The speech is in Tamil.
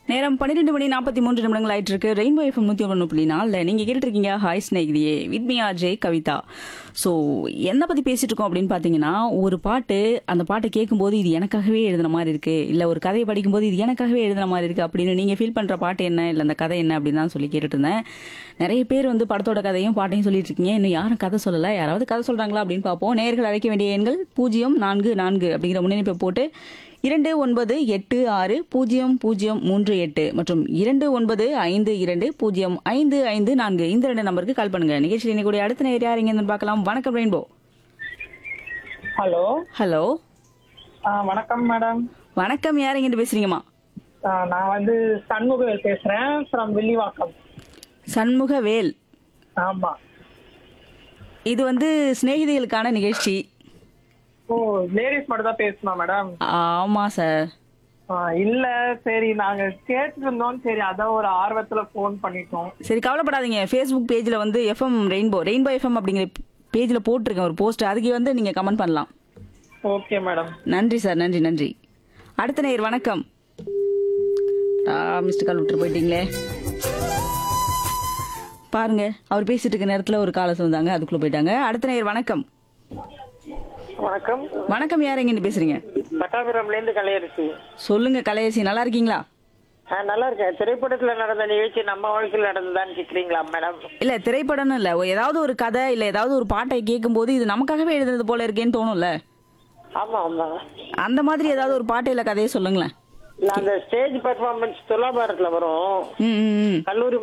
நேரம் பன்னிரெண்டு மணி நாற்பத்தி மூன்று நிமிடங்கள் ஆயிட்டு இருக்கு ரெயின்போ எஃப்எம் நூத்தி ஒன்று புள்ளி நாலில் நீங்க கேட்டுட்டு இருக்கீங்க ஹாய் ஸ்நேகிதியே வித்மியா ஜெய் கவிதா ஸோ என்ன பத்தி பேசிட்டு இருக்கோம் அப்படின்னு பாத்தீங்கன்னா ஒரு பாட்டு அந்த பாட்டை கேட்கும்போது இது எனக்காகவே எழுதின மாதிரி இருக்கு இல்ல ஒரு கதையை படிக்கும்போது இது எனக்காகவே எழுதின மாதிரி இருக்கு அப்படின்னு நீங்க ஃபீல் பண்ற பாட்டு என்ன இல்ல அந்த கதை என்ன அப்படின்னு தான் சொல்லி கேட்டுட்டு இருந்தேன் நிறைய பேர் வந்து படத்தோட கதையும் பாட்டையும் சொல்லிட்டு இருக்கீங்க இன்னும் யாரும் கதை சொல்லல யாராவது கதை சொல்றாங்களா அப்படின்னு பார்ப்போம் நேர்கள் அழைக்க வேண்டிய எண்கள் பூஜ்ஜியம் நான்கு நான்கு அப்படிங்கிற முன்னணிப்பை போட்டு இரண்டு ஒன்பது எட்டு ஆறு பூஜ்ஜியம் பூஜ்ஜியம் மூன்று எட்டு மற்றும் இரண்டு ஒன்பது ஐந்து இரண்டு பூஜ்ஜியம் ஐந்து ஐந்து நான்கு இந்த ரெண்டு நம்பருக்கு கால் பண்ணுங்க நிகழ்ச்சியில் இன்னைக்கு அடுத்த நேர் யார் இங்க பார்க்கலாம் வணக்கம் ரெயின்போ ஹலோ ஹலோ ஆ, வணக்கம் மேடம் வணக்கம் யார் இங்கிட்டு பேசுறீங்கம்மா ஆ, நான் வந்து சண்முகவேல் பேசுறேன் ஃப்ரம் வில்லிவாக்கம் சண்முகவேல் ஆமா இது வந்து சிநேகிதிகளுக்கான நிகழ்ச்சி ஓ லேடிஸ் மட்டும் தான் பேசணும் மேடம் ஆமா சார் ஆ, இல்ல சரி நாங்க கேட்டு இருந்தோம் சரி அதான் ஒரு ஆர்வத்துல ஃபோன் பண்ணிட்டோம் சரி கவலைப்படாதீங்க ஃபேஸ்புக் பேஜ்ல வந்து எஃப்எம் ரெயின்போ ரெயின்போ எஃப்எம் அப்படிங்கிற பேஜ்ல போட்டிருக்கேன் ஒரு போஸ்ட் அதுக்கு வந்து நீங்க கமெண்ட் பண்ணலாம் ஓகே மேடம் நன்றி சார் நன்றி நன்றி அடுத்த நேர் வணக்கம் ஆ மிஸ்டர் கால் விட்டு போயிட்டீங்களே பாருங்க அவர் பேசிட்டு இருக்க நேரத்துல ஒரு காலை வந்தாங்க அதுக்குள்ள போயிட்டாங்க அடுத்த நேர் வணக்கம் வணக்கம் வணக்கம் யார் எங்க பேசுறீங்க பட்டாபுரம்ல இருந்து கலையரசி சொல்லுங்க கலையரசி நல்லா இருக்கீங்களா நல்லா இருக்கேன் திரைப்படத்துல நடந்த நிகழ்ச்சி நம்ம வாழ்க்கையில் நடந்ததான்னு கேக்குறீங்களா மேடம் இல்ல திரைப்படம்னு இல்ல ஏதாவது ஒரு கதை இல்ல ஏதாவது ஒரு பாட்டை கேட்கும்போது இது நமக்காகவே எழுதுனது போல இருக்கேன்னு தோணும்ல ஆமா ஆமா அந்த மாதிரி ஏதாவது ஒரு பாட்டு இல்ல கதையை சொல்லுங்களேன் அந்த ஸ்டேஜ் பெர்ஃபார்மன்ஸ் துலாபாரத்துல வரும் ம், ம் ம். கல்லூரி